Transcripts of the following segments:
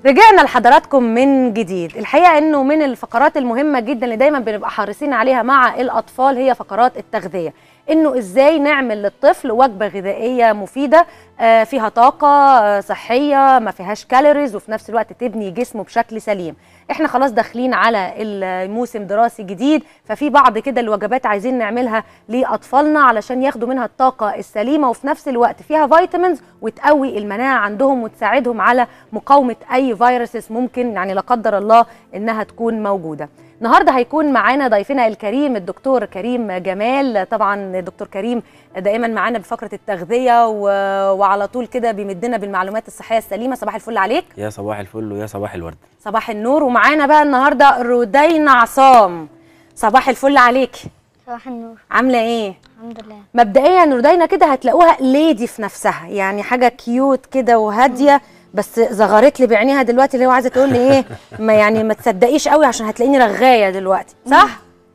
رجعنا لحضراتكم من جديد الحقيقه انه من الفقرات المهمه جدا اللي دايما بنبقى حريصين عليها مع الاطفال هي فقرات التغذيه انه ازاي نعمل للطفل وجبه غذائيه مفيده آه، فيها طاقه آه، صحيه ما فيهاش كالوريز وفي نفس الوقت تبني جسمه بشكل سليم احنا خلاص داخلين على الموسم دراسي جديد ففي بعض كده الوجبات عايزين نعملها لاطفالنا علشان ياخدوا منها الطاقه السليمه وفي نفس الوقت فيها فيتامينز وتقوي المناعه عندهم وتساعدهم على مقاومه اي فيروسز ممكن يعني لا قدر الله انها تكون موجوده النهارده هيكون معانا ضيفنا الكريم الدكتور كريم جمال طبعا الدكتور كريم دائما معانا بفقره التغذيه و... وعلى طول كده بيمدنا بالمعلومات الصحيه السليمه صباح الفل عليك يا صباح الفل ويا صباح الورد صباح النور ومعانا بقى النهارده رودينا عصام صباح الفل عليك صباح النور عامله ايه الحمد لله مبدئيا رودينا كده هتلاقوها ليدي في نفسها يعني حاجه كيوت كده وهاديه بس زغرت لي بعينيها دلوقتي اللي هو عايزه تقول لي ايه ما يعني ما تصدقيش قوي عشان هتلاقيني رغايه دلوقتي صح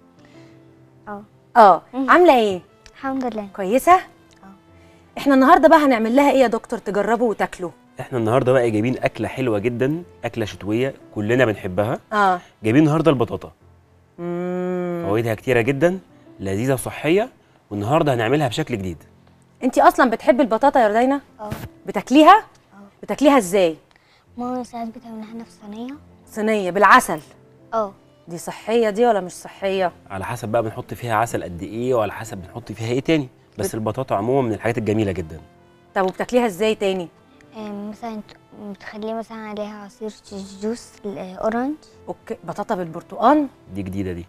اه اه عامله ايه الحمد لله كويسه احنا النهارده بقى هنعمل لها ايه يا دكتور تجربوا وتاكلوا احنا النهارده بقى جايبين اكله حلوه جدا اكله شتويه كلنا بنحبها اه جايبين النهارده البطاطا امم فوائدها كتيره جدا لذيذه وصحيه والنهارده هنعملها بشكل جديد انت اصلا بتحبي البطاطا يا رودينا اه بتاكليها بتاكليها ازاي ماما ساعات بتعملها هنا في صينيه صينيه بالعسل اه دي صحيه دي ولا مش صحيه على حسب بقى بنحط فيها عسل قد ايه وعلى حسب بنحط فيها ايه تاني بس البطاطا عموما من الحاجات الجميله جدا طب وبتاكليها ازاي تاني آم، مثلا ت- بتخليه مثلا عليها عصير جوس آه، اورنج اوكي بطاطا بالبرتقال دي جديده دي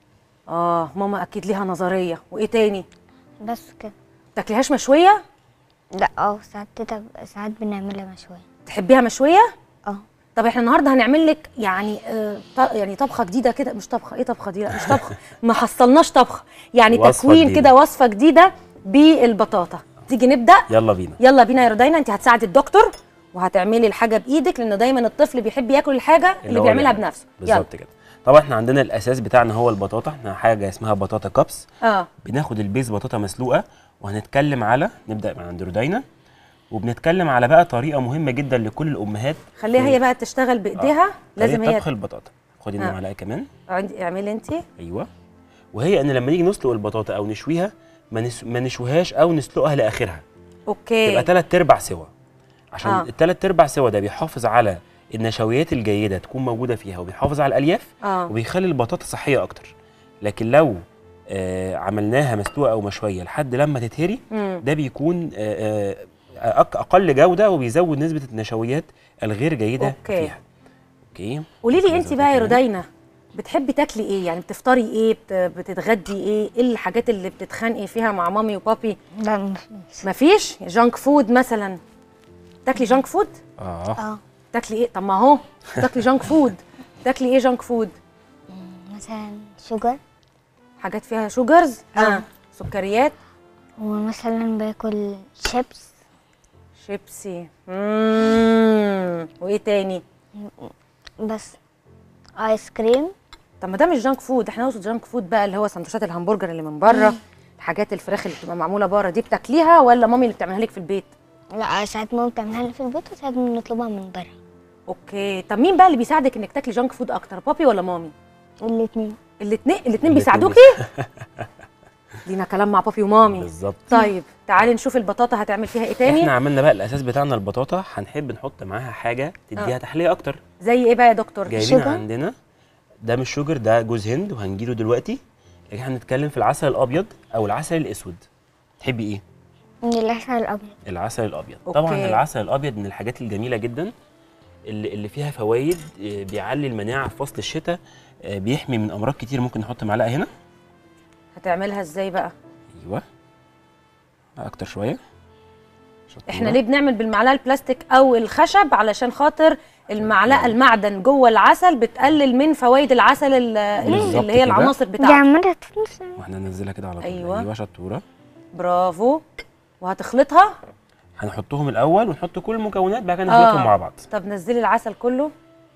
اه ماما اكيد ليها نظريه وايه تاني بس كده تاكليهاش مشويه لا اه ساعات تتب... ساعات بنعملها مشوية تحبيها مشويه اه طب احنا النهارده هنعمل لك يعني آه ط- يعني طبخه جديده كده مش طبخه ايه طبخه دي لا مش طبخه ما حصلناش طبخه يعني وصفة تكوين جديدة. كده وصفه جديده بالبطاطا تيجي نبدا يلا بينا يلا بينا يا رودينا انت هتساعدي الدكتور وهتعملي الحاجه بايدك لان دايما الطفل بيحب ياكل الحاجه اللي, هو بيعملها بيعمله. بنفسه يلا بالظبط كده طبعا احنا عندنا الاساس بتاعنا هو البطاطا احنا حاجه اسمها بطاطا كابس اه بناخد البيز بطاطا مسلوقه وهنتكلم على نبدا من عند رودينا وبنتكلم على بقى طريقه مهمه جدا لكل الامهات خليها في هي بقى تشتغل بايديها لازم طريقة هي طبخ البطاطا خدي آه. المعلقه كمان عندي اعملي انت ايوه وهي ان لما نيجي نسلق البطاطا او نشويها ما, نس... ما نشويهاش او نسلقها لاخرها اوكي تبقى ثلاث ارباع سوا عشان آه. آه. الثلاث ارباع سوا ده بيحافظ على النشويات الجيده تكون موجوده فيها وبيحافظ على الالياف اه وبيخلي البطاطا صحيه اكتر لكن لو آه عملناها مسلوقه او مشويه لحد لما تتهري مم. ده بيكون آه آه أق- اقل جوده وبيزود نسبه النشويات الغير جيده أوكي. فيها اوكي قولي لي انت نظبط بقى يا كمان. رودينا بتحبي تاكلي ايه يعني بتفطري ايه بت... بتتغدي ايه ايه الحاجات اللي بتتخانقي فيها مع مامي وبابي لا مفيش مفيش جانك فود مثلا تاكلي جانك فود اه اه تاكلي ايه طب ما اهو تاكلي جانك فود تاكلي ايه جانك فود مثلا شوجر حاجات فيها شوجرز آه. سكريات ومثلا باكل شيبس شيبسي مم. وايه تاني بس ايس كريم طب ما ده مش جانك فود احنا نقصد جانك فود بقى اللي هو سندوتشات الهمبرجر اللي من بره الحاجات الفراخ اللي بتبقى معموله بره دي بتاكليها ولا مامي اللي بتعملها لك في البيت لا ساعات ماما بتعملها لي في البيت وساعات بنطلبها من بره اوكي طب مين بقى اللي بيساعدك انك تاكلي جانك فود اكتر بابي ولا مامي الاتنين الاثنين الاثنين الاتنين بيساعدوكي لينا كلام مع بابي ومامي بالظبط طيب تعالي نشوف البطاطا هتعمل فيها ايه تاني احنا عملنا بقى الاساس بتاعنا البطاطا هنحب نحط معاها حاجه تديها آه. تحليه اكتر زي ايه بقى يا دكتور جايبين شوجر؟ عندنا ده مش شوجر ده جوز هند وهنجيله دلوقتي لكن احنا هنتكلم في العسل الابيض او العسل الاسود تحبي ايه من العسل الابيض العسل الابيض أوكي. طبعا العسل الابيض من الحاجات الجميله جدا اللي, اللي فيها فوائد آه، بيعلي المناعه في فصل الشتاء آه، بيحمي من امراض كتير ممكن نحط معلقه هنا هتعملها ازاي بقى ايوه اكتر شويه شطورة. احنا ليه بنعمل بالمعلقه البلاستيك او الخشب علشان خاطر المعلقه المعدن جوه العسل بتقلل من فوائد العسل ال- بالظبط اللي هي كده. العناصر دي بتاعته عمالة تنسى واحنا ننزلها كده على طول أيوة. ايوه شطوره برافو وهتخلطها هنحطهم الاول ونحط كل المكونات بعد كده نخلطهم آه. مع بعض طب نزلي العسل كله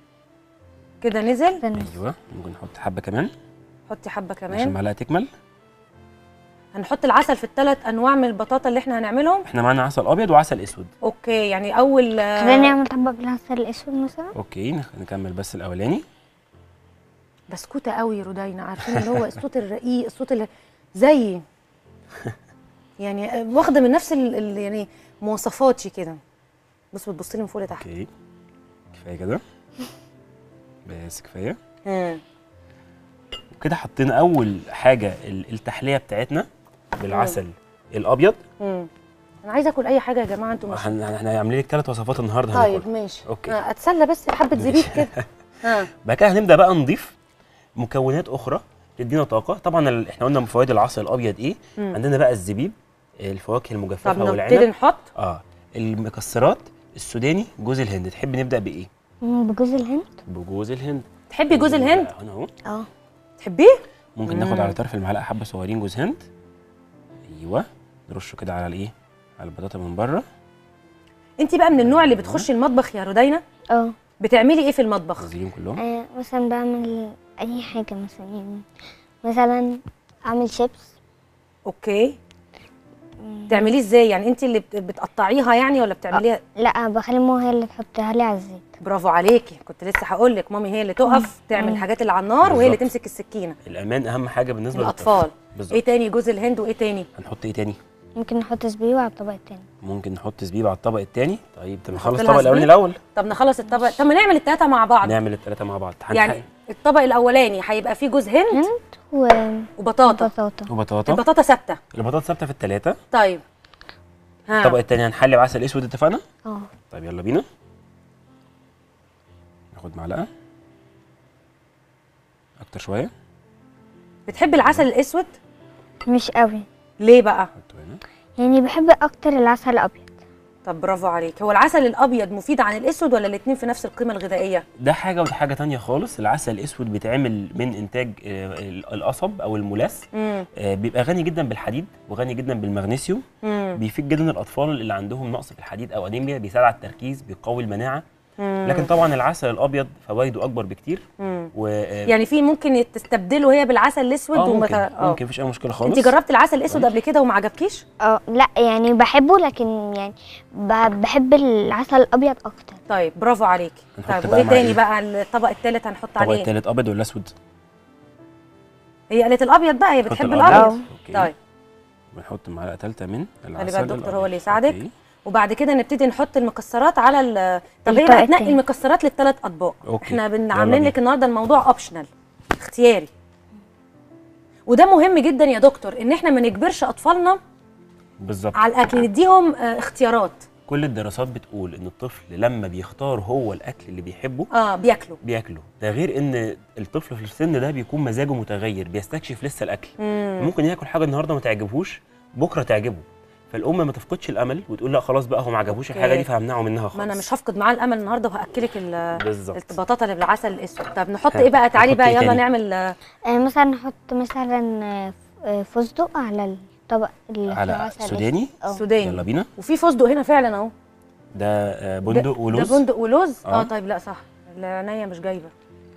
كده نزل استنى. ايوه ممكن نحط حبه كمان حطي حبه عشان كمان المعلقه تكمل هنحط العسل في الثلاث انواع من البطاطا اللي احنا هنعملهم احنا معانا عسل ابيض وعسل اسود اوكي يعني اول آه، خلينا نعمل طبق بالعسل الاسود مثلا اوكي نخ- نكمل بس الاولاني بسكوته قوي رودينا عارفين اللي هو الصوت الرقيق الصوت اللي زي يعني آه، واخده من نفس ال ال- يعني مواصفاتي كده بص بتبص لي من فوق لتحت اوكي كفايه كده بس كفايه مم. وكده حطينا اول حاجه ال- التحليه بتاعتنا بالعسل الابيض مم. انا عايزه اكل اي حاجه يا جماعه انتوا مش هن- احنا عاملين لك ثلاث وصفات النهارده طيب هناكلها. ماشي أوكي. آه، اتسلى بس حبه زبيب كده ها بعد كده هنبدا بقى نضيف مكونات اخرى تدينا طاقه طبعا ال- احنا قلنا من فوائد العسل الابيض ايه مم. عندنا بقى الزبيب الفواكه المجففه طب نبتدي والعنب نحط اه المكسرات السوداني جوز الهند تحب نبدا بايه مم، بجوز الهند بجوز الهند تحبي جوز الهند انا اهو اه تحبيه ممكن ناخد على طرف المعلقه حبه صغيرين جوز هند ايوه نرشه كده على الايه على البطاطا من بره انت بقى من النوع اللي بتخشي المطبخ يا رودينا اه بتعملي ايه في المطبخ نزلين كلهم آه، مثلا بعمل اي حاجه مثلا يعني مثلا اعمل شيبس اوكي تعمليه ازاي يعني انت اللي بت- بتقطعيها يعني ولا بتعمليها لا بخلي ماما هي اللي تحطها لي على الزيت برافو عليكي كنت لسه هقول لك مامي هي اللي تقف تعمل الحاجات اللي على النار وهي اللي بالظبط. تمسك السكينه الامان اهم حاجه بالنسبه الاطفال للطفل ايه بالظبط تاني جوز الهند وايه تاني هنحط ايه تاني ممكن نحط زبيب على الطبق التاني ممكن نحط زبيب على الطبق التاني طيب طب نحط نخلص لها الطبق الاولاني زبيب؟ الاول طب نخلص الطبق طب ما نعمل التلاته مع بعض نعمل الثلاثه مع بعض هنحق- يعني الطبق الاولاني هيبقى فيه جوز هند هند وبطاطا وبطاطا وبطاطا البطاطا ثابته البطاطا ثابته في الثلاثه طيب ها الطبق الثاني هنحلي بعسل اسود اتفقنا اه طيب يلا بينا ناخد معلقه اكتر شويه بتحبي العسل الاسود مش قوي ليه بقى نحطه هنا يعني بحب اكتر العسل الابيض طب برافو عليك هو العسل الابيض مفيد عن الاسود ولا الاثنين في نفس القيمه الغذائيه ده حاجه وده حاجه تانية خالص العسل الاسود بيتعمل من انتاج آه، ال- القصب او الملاس امم آه، بيبقى غني جدا بالحديد وغني جدا بالمغنيسيوم امم بيفيد جدا الاطفال اللي عندهم نقص في الحديد او انيميا بيساعد على التركيز بيقوي المناعه لكن طبعا العسل الابيض فوائده اكبر بكتير امم و آه، يعني في ممكن تستبدله هي بالعسل الاسود اه وما ممكن ت- آه. ممكن مفيش اي مشكله خالص انت جربتي العسل الاسود قبل كده وما عجبكيش اه لا يعني بحبه لكن يعني ب- بحب العسل الابيض اكتر طيب برافو عليكي هنحط طيب بقى وايه مع تاني إيه؟ بقى الطبق الثالث هنحط الطبق عليه التالت ابيض ولا اسود هي قالت الابيض بقى هي نحط بتحب الأبيض. الابيض اوكي طيب بنحط معلقه ثالثه من بقى العسل الدكتور هو الأبيض. اللي يساعدك. أوكي. وبعد كده نبتدي نحط المكسرات على ال طب هي الطبق بقى تنقي التاني. المكسرات للثلاث اطباق أوكي. احنا بن- يلا عاملين بينا. لك النهارده الموضوع اوبشنال اختياري وده مهم جدا يا دكتور ان احنا ما نجبرش اطفالنا بالظبط على الاكل نديهم آه، اختيارات كل الدراسات بتقول ان الطفل لما بيختار هو الاكل اللي بيحبه اه بياكلوا بياكله ده غير ان الطفل في السن ده بيكون مزاجه متغير بيستكشف لسه الاكل مم. ممكن ياكل حاجه النهارده ما تعجبهوش بكره تعجبه فالام ما تفقدش الامل وتقول لا خلاص بقى هو ما عجبوش أوكي. الحاجه دي فهمنعه منها خالص ما انا مش هفقد معاه الامل النهارده وهاكلك ال- بالظبط البطاطا اللي بالعسل الاسود طب نحط ها، ايه بقى تعالي نحط بقى إيه يلا تاني؟ نعمل آه، آه، مثلا نحط مثلا آه، ف- آه، فستق على الطبق اللي فيه على عسل سوداني أسود. اه سوداني يلا بينا وفي فستق هنا فعلا اهو ده آه، ده- بندق ولوز ده بندق ولوز اه, آه. طيب لا صح العناية مش جايبه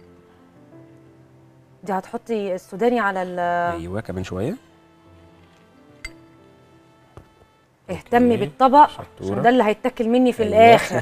دي هتحطي السوداني على ال ايوه كمان شويه اهتمي أوكي. بالطبق عشان شطورة. ده اللي هيتاكل مني في أيوة. الاخر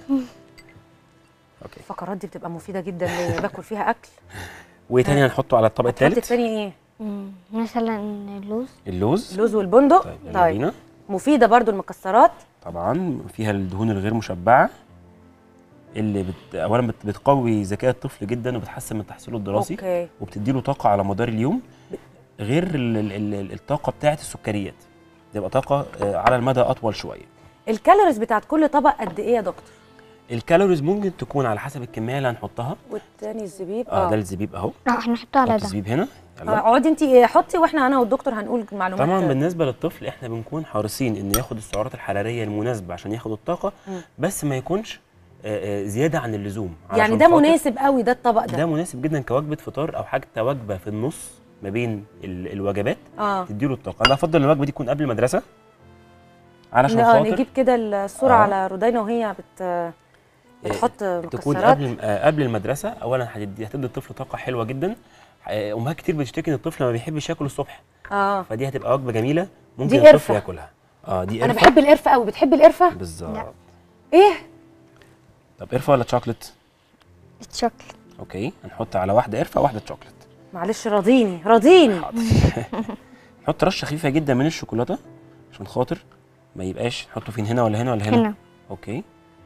اوكي الفقرات دي بتبقى مفيده جدا ليا باكل فيها اكل وايه تاني هنحطه على الطبق هتحطي الثالث التاني ايه مم، مثلا اللوز اللوز اللوز والبندق طيب يلا طيب بينا مفيده برضو المكسرات طبعا فيها الدهون الغير مشبعه اللي بت... اولا بت... بتقوي ذكاء الطفل جدا وبتحسن من تحصيله الدراسي اوكي وبتديله طاقه على مدار اليوم غير ال... ال... ال... الطاقه بتاعه السكريات تبقى طاقه آه، على المدى اطول شويه الكالوريز بتاعت كل طبق قد ايه يا دكتور الكالوريز ممكن تكون على حسب الكميه اللي هنحطها والتاني الزبيب اه ده الزبيب اهو لا هنحطه على حط ده الزبيب هنا آه، يلا اقعدي انت حطي واحنا انا والدكتور هنقول معلومات طبعا بالنسبه للطفل احنا بنكون حريصين انه ياخد السعرات الحراريه المناسبه عشان ياخد الطاقه مم. بس ما يكونش آه، آه، زياده عن اللزوم يعني علشان ده خاطر- مناسب قوي ده الطبق ده ده مناسب جدا كوجبه فطار او حتى وجبه في النص ما بين ال- الوجبات اه تديله الطاقه انا افضل الوجبه دي تكون قبل المدرسه علشان آه، خاطر نجيب كده الصوره آه. على رودينا وهي بت بتحط تكون مكسرات قبل آه، قبل المدرسه اولا هتدي هتدي الطفل طاقه حلوه جدا آه، امهات كتير بتشتكي ان الطفل ما بيحبش ياكل الصبح اه فدي هتبقى وجبه جميله ممكن دي الطفل قرفة. ياكلها اه دي انا قرفه بحب القرفه قوي بتحب القرفه بالظبط ايه طب قرفه ولا شوكليت الشوكليت اوكي هنحط على واحده قرفه وواحده شوكليت معلش راضيني راضيني نحط رشه خفيفه جدا من الشوكولاته عشان خاطر ما يبقاش نحطه فين هنا ولا هنا ولا هنا هنا اوكي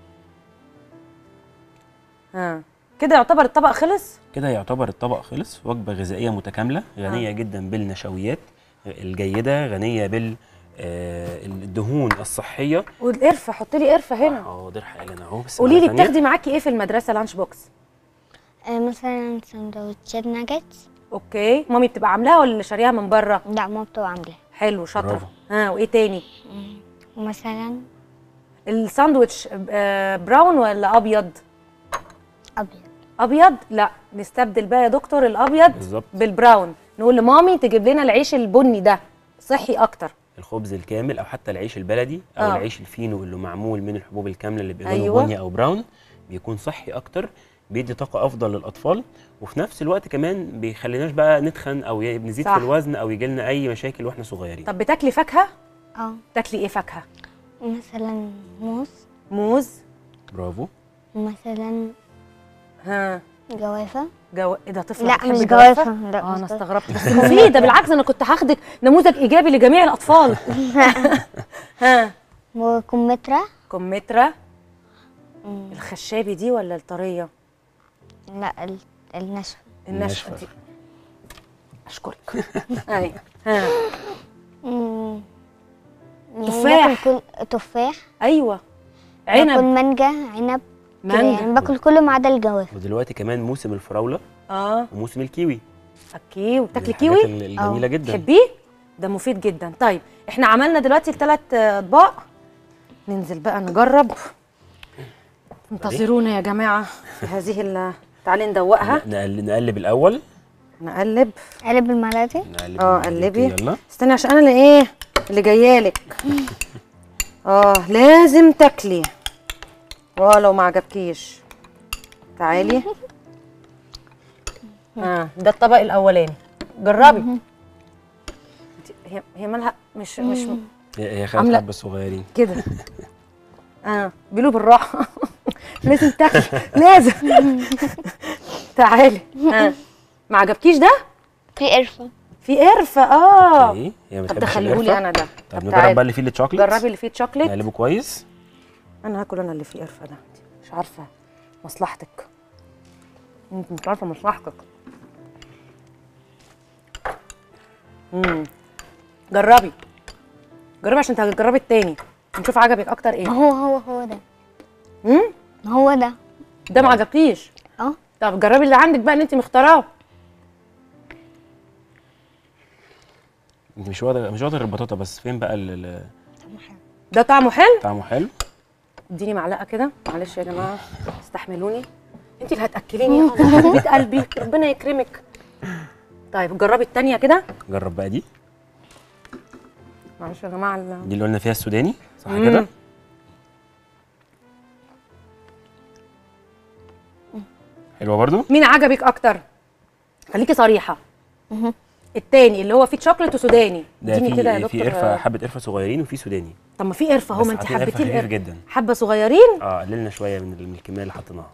ها كده يعتبر الطبق خلص كده يعتبر الطبق خلص وجبه غذائيه متكامله غنيه جدا بالنشويات الجيده غنيه بال آه، الدهون الصحيه والقرفه حط لي قرفه هنا حاضر حالا اهو بس قولي مرة لي تانية. بتاخدي معاكي ايه في المدرسه لانش بوكس آه مثلا سندوتشات ناجتس اوكي مامي بتبقى عاملاها ولا اللي شاريها من بره لا ما بتبقى عاملاها حلو شاطره برافو. ها وايه تاني ومثلا الساندوتش آه، براون ولا ابيض ابيض ابيض لا نستبدل بقى يا دكتور الابيض بالظبط بالبراون نقول لمامي تجيب لنا العيش البني ده صحي اكتر الخبز الكامل او حتى العيش البلدي او آه. العيش الفينو اللي معمول من الحبوب الكامله اللي بيبقى أيوة. لونه بني او براون بيكون صحي اكتر بيدي طاقه افضل للاطفال وفي نفس الوقت كمان بيخليناش بقى نتخن او ي- نزيد صح. في الوزن او يجي لنا اي مشاكل واحنا صغيرين طب بتاكلي فاكهه اه تاكلي ايه فاكهه مثلا موز موز برافو مثلا ها جوافة جو... ايه ده طفل لا بتحب مش الجوافة؟ جوافة لا اه مش انا جوافة. استغربت بس مفيده بالعكس انا كنت هاخدك نموذج ايجابي لجميع الاطفال ها وكمثرى كمثرى مم. الخشابي دي ولا الطريه لا ال- النشفة الناشفه الناشفة. دي اشكرك ايوه ها مم. يعني تفاح. باكل كل تفاح ايوه باكل عنب مانجا عنب كده مانجا يعني باكل كله ما عدا الجوافة ودلوقتي كمان موسم الفراوله اه وموسم الكيوي اوكي وبتاكلي من كيوي الحاجات ال- الجميله جدا تحبيه ده مفيد جدا طيب احنا عملنا دلوقتي الثلاث اطباق ننزل بقى نجرب انتظرونا يا جماعه في هذه ال تعالي ندوقها نقل- نقلب الاول نقلب قلب المعلقة دي نقلب اه المعلقتين، قلبي يلا استني عشان انا اللي ايه اللي جايالك اه لازم تاكلي اه لو ما عجبكيش تعالي اه ده الطبق الاولاني جربي انت- هي هي مالها مش مش هي هي خدت عاملة- حبه صغيرين كده اه بيقولوا بالراحه لازم تاكلي لازم تعالي اه ما عجبكيش ده في قرفة في قرفه اه اوكي هي ما طب بتحبش دخليهولي القرفة. انا ده طب طب نجرب تعالي. بقى اللي فيه الشوكليت جربي اللي فيه شوكليت نقلبه كويس انا هاكل انا اللي فيه قرفه ده مش عارفه مصلحتك انت مش عارفه مصلحتك امم جربي جربي عشان تجربي التاني نشوف عجبك اكتر ما ايه هو هو هو ده امم ما هو ده ده ما عجبكيش اه طب جربي اللي عندك بقى اللي انت مختاراه انت مش واخده مش واخده البطاطا بس فين بقى ال- ال- ده طعمه حلو طعمه حلو اديني معلقه كده معلش يا جماعه استحملوني انت اللي هتاكليني يا حبيبه قلبي ربنا يكرمك طيب جربي التانية كده جرب بقى دي معلش يا جماعه ال- دي اللي قلنا فيها السوداني صح مم. كده حلوه برضو مين عجبك اكتر خليكي صريحه مهم. التاني اللي هو فيه شوكليت وسوداني ده اديني كده يا في في دكتور قرفه حبه قرفه صغيرين وفي سوداني طب ما في قرفه اهو بس ما انت حاطين قرفة حبيتي خفيف القرفه جدا حبه صغيرين اه قللنا شويه من ال- من الكميه اللي حطيناها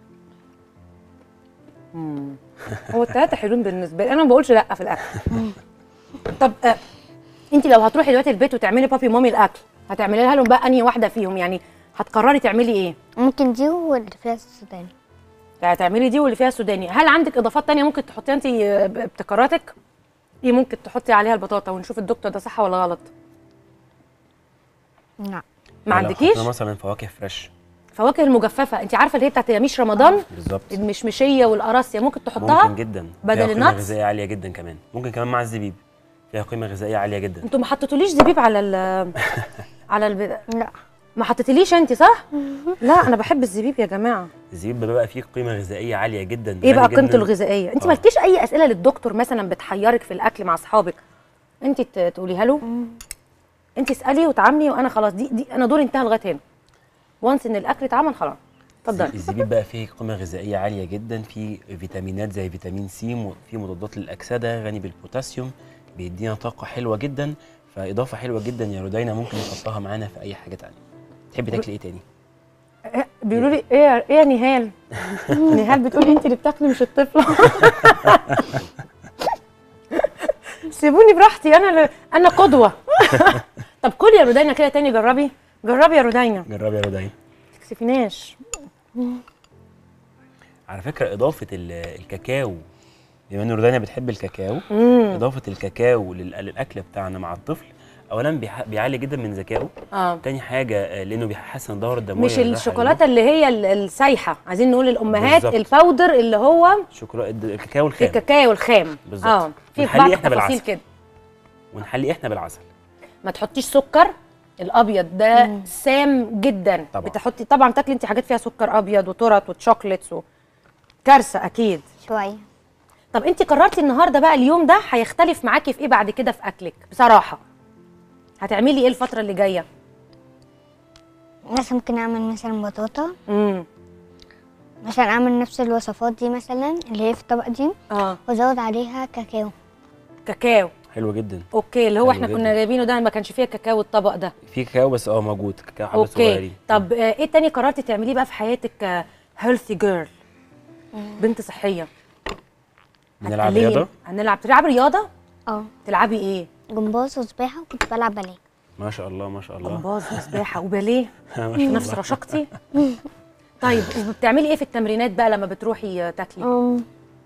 هو الثلاثه حلوين بالنسبه لي انا ما بقولش لا في الاكل طب آه انت لو هتروحي دلوقتي البيت وتعملي بابي مامي الاكل هتعملي لها لهم بقى انهي واحده فيهم يعني هتقرري تعملي ايه ممكن دي واللي فيها السوداني يعني هتعملي دي واللي فيها سوداني هل عندك اضافات تانية ممكن تحطيها انت آه، بابتكاراتك ايه ممكن تحطي عليها البطاطا ونشوف الدكتور ده صح ولا غلط لا ما لو عندكيش حطينا مثلا فواكه فريش فواكه المجففه انت عارفه اللي هي بتاعت يميش رمضان بالظبط المشمشيه والقراصيه ممكن تحطها ممكن جدا بدل فيها قيمه النتس؟ غذائيه عاليه جدا كمان ممكن كمان مع الزبيب فيها قيمه غذائيه عاليه جدا انتوا ما حطيتوليش زبيب على ال على الب... لا ما حطيتليش انت صح لا انا بحب الزبيب يا جماعه الزبيب بيبقى فيه قيمه غذائيه عاليه جدا ايه بقى غني قيمته جداً. الغذائيه انت آه. مالكيش اي اسئله للدكتور مثلا بتحيرك في الاكل مع اصحابك انت ت- تقوليها له انت اسالي وتعاملي وانا خلاص دي, دي انا دوري انتهى لغايه هنا وانس ان الاكل اتعمل خلاص اتفضلي الزبيب بقى فيه قيمه غذائيه عاليه جدا فيه فيتامينات زي فيتامين سي م- فيه مضادات للاكسده غني بالبوتاسيوم بيدينا طاقه حلوه جدا فاضافه حلوه جدا يا رودينا ممكن نحطها معانا في اي حاجه تانية تحبي تاكلي ايه تاني إيه، بيقولوا لي ايه يا- ايه يا نهال نهال بتقولي انت اللي بتاكلي مش الطفله سيبوني براحتي انا اللي- انا قدوه طب كلي يا رودينا كده تاني جربي جربي يا رودينا جربي يا رودينا تكسفيناش على فكره اضافه ال- الكاكاو بما ان رودينا بتحب الكاكاو امم اضافه الكاكاو لل- للاكل بتاعنا مع الطفل اولا بيح- بيعلي جدا من ذكائه اه تاني حاجه آه، لانه بيحسن الدوره الدمويه مش للراحة الشوكولاته اللي هي ال- السايحه عايزين نقول للامهات بالظبط. الباودر اللي هو للولد. شوكولا الد- الكاكاو الخام الكاكاو الخام بالظبط. اه في ونحليه بعض إحنا التفاصيل بالعسل. كده ونحليه احنا بالعسل ما تحطيش سكر الابيض ده سام جدا طبعا. بتحطي طبعا تاكلي انت حاجات فيها سكر ابيض وترط وتشوكليتس و... كارثه اكيد شوية طب انت قررتي النهارده بقى اليوم ده هيختلف معاكي في ايه بعد كده في اكلك بصراحه هتعملي ايه الفتره اللي جايه مثلا ممكن أعمل مثلا بطاطا امم مثلا أعمل نفس الوصفات دي مثلا اللي هي في الطبق دي اه وأزود عليها كاكاو كاكاو حلو جدا اوكي اللي هو حلو احنا جدا. كنا جايبينه ده ما كانش فيه كاكاو الطبق ده في كاكاو بس اه موجود كاكاو حبه اوكي صغيرين طب آه، ايه تاني قررتي تعمليه بقى في حياتك هيلثي جيرل بنت صحيه بنلعب هتكلمي- رياضه هنلعب تلعبي رياضه اه تلعبي ايه جمباز وسباحة وكنت بلعب باليه ما شاء الله ما شاء الله جمباز وسباحه وباليه ما شاء نفس الله رشاقتي طيب وبتعملي ايه في التمرينات بقى لما بتروحي آه، تاكلي أم،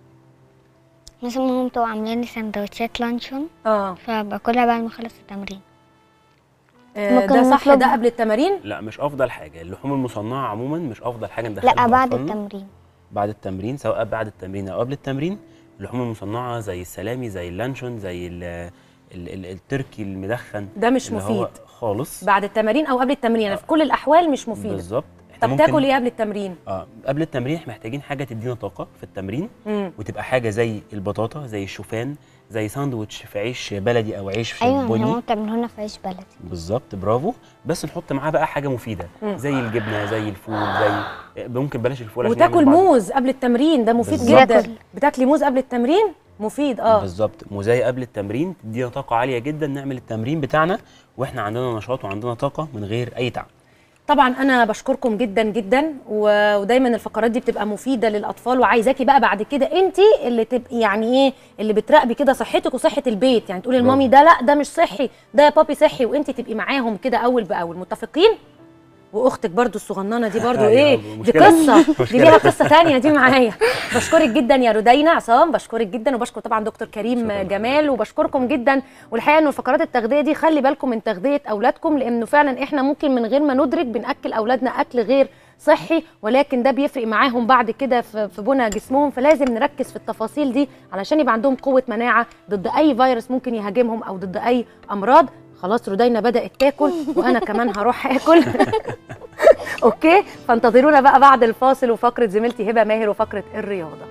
مثلا ماما بتبقى عاملة لي سندوتشات لانشون اه فباكلها بعد ما اخلص التمرين آه، ممكن ده صح نطلب- ده قبل التمارين لا مش افضل حاجه اللحوم المصنعه عموما مش افضل حاجه ندخلها لا بعد أطفالنا. التمرين بعد التمرين سواء بعد التمرين او قبل التمرين اللحوم المصنعه زي السلامي زي اللانشون زي ال ال ال التركي المدخن ده مش اللي هو مفيد خالص بعد التمارين او قبل التمرين يعني في كل الاحوال مش مفيده بالظبط احنا طب ممكن- تاكل ايه قبل التمرين اه قبل التمرين احنا محتاجين حاجه تدينا طاقه في التمرين امم وتبقى حاجه زي البطاطا زي الشوفان زي ساندوتش في عيش بلدي او عيش ايوه ما هي بني ماما بتعمله لنا في عيش بلدي بالظبط برافو بس نحط معاه بقى حاجه مفيده مم. زي الجبنه زي الفول زي ممكن بلاش الفول عشان وتاكل يعمل بعض- موز قبل التمرين ده مفيد بالظبط. جدا باكل. بتاكلي موز قبل التمرين مفيد اه بالظبط موزايه قبل التمرين تدينا طاقه عاليه جدا نعمل التمرين بتاعنا واحنا عندنا نشاط وعندنا طاقه من غير اي تعب طبعا انا بشكركم جدا جدا و- ودايما الفقرات دي بتبقى مفيده للاطفال وعايزاكي بقى بعد كده انت اللي تبقي يعني ايه اللي بتراقبي كده صحتك وصحه البيت يعني تقولي برافو. لمامي ده لا ده مش صحي ده يا بابي صحي وانت تبقي معاهم كده اول باول متفقين واختك برضو الصغننه دي برضو أيوة، ايه دي مشكلة. قصه دي مشكلة. ليها قصه تانية دي معايا بشكرك جدا يا رودينا عصام بشكرك جدا وبشكر طبعا دكتور كريم شكراً. جمال وبشكركم جدا والحقيقه انه فقرات التغذيه دي خلي بالكم من تغذيه اولادكم لانه فعلا احنا ممكن من غير ما ندرك بناكل اولادنا اكل غير صحي ولكن ده بيفرق معاهم بعد كده في في بنى جسمهم فلازم نركز في التفاصيل دي علشان يبقى عندهم قوه مناعه ضد اي فيروس ممكن يهاجمهم او ضد اي امراض خلاص رودينا بدات تاكل وانا كمان هروح اكل اوكي فانتظرونا بقى بعد الفاصل وفقره زميلتي هبه ماهر وفقره الرياضه